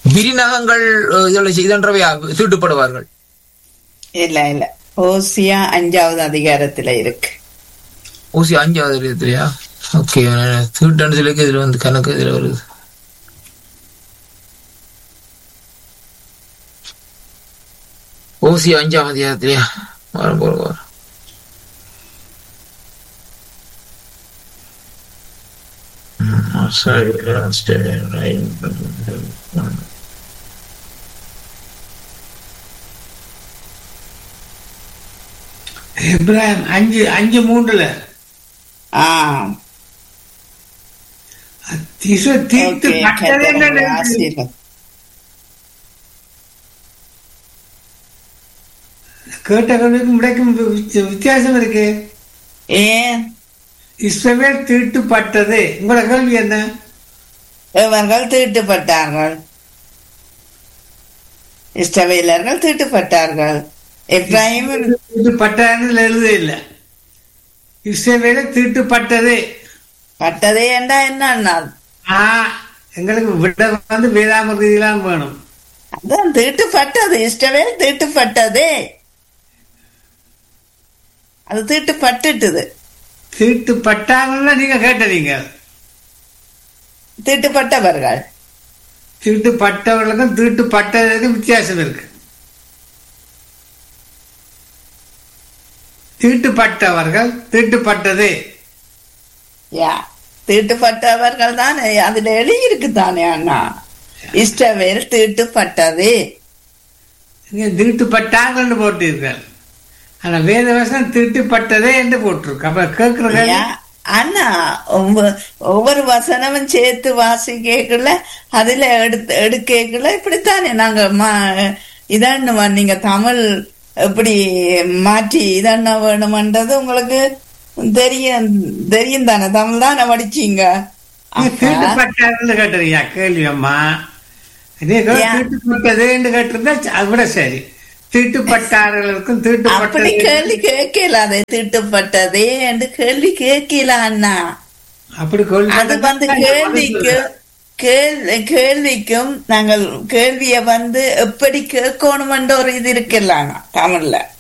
விரிநகங்கள் அஹ், இதழை இதன்றவையா தீட்டுப்படுவார்கள் இல்ல இல்ல ஓசியா அஞ்சாவது அதிகாரத்துல இருக்கு ஊசி அஞ்சாவது இடத்துலயா ஓகே தீட்டாண்டு சிலைக்கு இதுல வந்து கணக்கு இதுல வருது ஓசி அஞ்சாம் அதிகாரத்திலயா வரும் போல வரும் ம், சரி, சரி, right. இப்ராஹிம் அஞ்சு அஞ்சு மூன்றுல ஆ திசு தீர்த்து ஓகே பட்டது என்ன கர்த்தருடைய இருக்கு? ஆசீர்வாதம். கேட்டவர்களுக்கும் விடைக்கும் வி- வித்தியாசம் இருக்கு ஏன் இஸ்ரவேல் தீட்டுப்பட்டது உங்களோட கேள்வி என்ன இவர்கள் தீட்டுப்பட்டார்கள் இஸ்ரவேலர்கள் தீட்டுப்பட்டார்கள் எப்ராஹிம் தீட்டுப்பட்டான்னு எழுத இல்லை இஸ்ரவேல தீட்டுப்பட்டது பட்டதே என்றா என்ன ஆ எங்களுக்கு விட வந்து வேதாமிருதிலாம் வேணும் அதான் தீட்டுப்பட்டது இஷ்டவேல் தீட்டுப்பட்டது அது தீட்டுப்பட்டுட்டுது தீட்டுப்பட்டாங்கன்னா நீங்க கேட்டதீங்க தீட்டுப்பட்டவர்கள் தீட்டுப்பட்டவர்களுக்கும் தீட்டுப்பட்டதுக்கும் வித்தியாசம் இருக்கு தீட்டுப்பட்டவர்கள் தீட்டுப்பட்டது யா தீட்டுப்பட்டவர்கள் தானே அதுல எழுதியிருக்கு தானே அண்ணா இஷ்டவேல் தீட்டுப்பட்டது இங்க தீட்டுப்பட்டாங்கன்னு போட்டிருக்கார் ஆனா வேதவசனம் தீட்டுப்பட்டதே என்று போட்டிருக்கு அப்ப கேட்கிற யா, அண்ணா ஒவ்வொ- ஒவ்வொரு வசனமும் சேர்த்து வாசிக்கல அதுல எடுத்து எடுக்கல இப்படித்தானே நாங்க மா- இதன்னு நீங்க தமிழ் எப்படி மாற்றி இதண்ண வேணுமன்றது உங்களுக்கு தெரியும் தெரியும் தானே தமிழ் தானே படிச்சீங்க அப்ப தீட்டுப்பட்டாங்கன்னு கேட்டறியா கேள்வி அம்மா இதே கே- யா. தீட்டுப்பட்டதுன்னு கேட்டிருந்தா அது கூட சரி தீட்டுப்பட்டார்களுக்கும் அப்படி தீட்டுப்பட்டது கேள்வி கேட்கல அது திட்டுப்பட்டதே என்று கேள்வி கேட்கல அண்ணா அப்படி கொள்கை அது வந்து கேள்விக்கு கேள்வி கேள்விக்கும் நாங்கள் கேள்விய வந்து எப்படி கேட்கணும்ன்ற ஒரு இது இருக்குல்ல அண்ணா தமிழ்ல